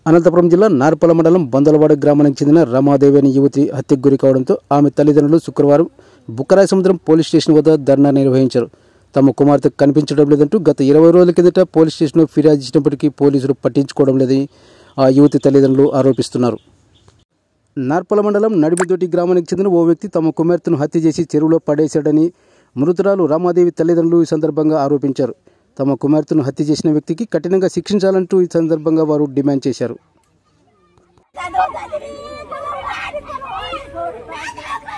అనంతపురం జిల్లా నార్పల మండలం బొందలవాడ గ్రామానికి చెందిన రమాదేవి అనే యువతి హత్యకు గురి కావడంతో ఆమె తల్లిదండ్రులు శుక్రవారం బుక్కరాయ సముద్రం పోలీస్ స్టేషన్ వద్ద ధర్నా నిర్వహించారు తమ కుమార్తె కనిపించడం లేదంటూ గత ఇరవై రోజుల కిందట పోలీస్ స్టేషన్లో ఫిర్యాదు ఇచ్చినప్పటికీ పోలీసులు పట్టించుకోవడం లేదని ఆ యువతి తల్లిదండ్రులు ఆరోపిస్తున్నారు నార్పల మండలం నడిమిదొడ్డి గ్రామానికి చెందిన ఓ వ్యక్తి తమ కుమార్తెను హత్య చేసి చెరువులో పడేశాడని మృతురాలు రామాదేవి తల్లిదండ్రులు ఈ సందర్భంగా ఆరోపించారు తమ కుమార్తెను హత్య చేసిన వ్యక్తికి కఠినంగా శిక్షించాలంటూ ఈ సందర్భంగా వారు డిమాండ్ చేశారు Thank you.